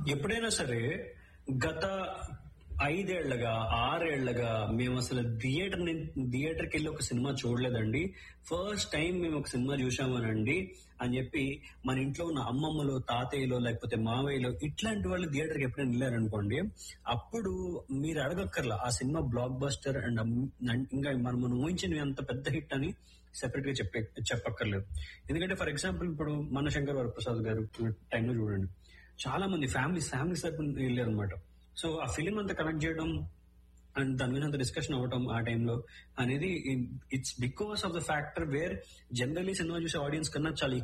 ఎప్పుడైనా సరే గత ఐదేళ్లగా ఆరేళ్లగా మేము అసలు థియేటర్ థియేటర్కి వెళ్ళి ఒక సినిమా చూడలేదండి ఫస్ట్ టైం మేము ఒక సినిమా చూసామనండి అని చెప్పి మన ఇంట్లో ఉన్న అమ్మమ్మలో తాతయ్యలో లేకపోతే మావయ్యలో ఇట్లాంటి వాళ్ళు థియేటర్కి ఎప్పుడైనా వెళ్ళారనుకోండి అప్పుడు మీరు అడగక్కర్లా ఆ సినిమా బ్లాక్ బస్టర్ అండ్ ఇంకా మనం మనం ఊహించిన అంత పెద్ద హిట్ అని సెపరేట్ గా చెప్పే చెప్పక్కర్లేదు ఎందుకంటే ఫర్ ఎగ్జాంపుల్ ఇప్పుడు మన శంకర్ వరప్రసాద్ గారు టైంలో చూడండి చాలా మంది ఫ్యామిలీస్ ఫ్యామిలీస్ తరపున వెళ్ళారు అనమాట సో ఆ ఫిలిం అంతా కనెక్ట్ చేయడం అండ్ దాని మీద అంత డిస్కషన్ అవ్వటం ఆ టైంలో అనేది it's because of the factor where generally cinema చూసే ఆడియన్స్ కన్నా చాలా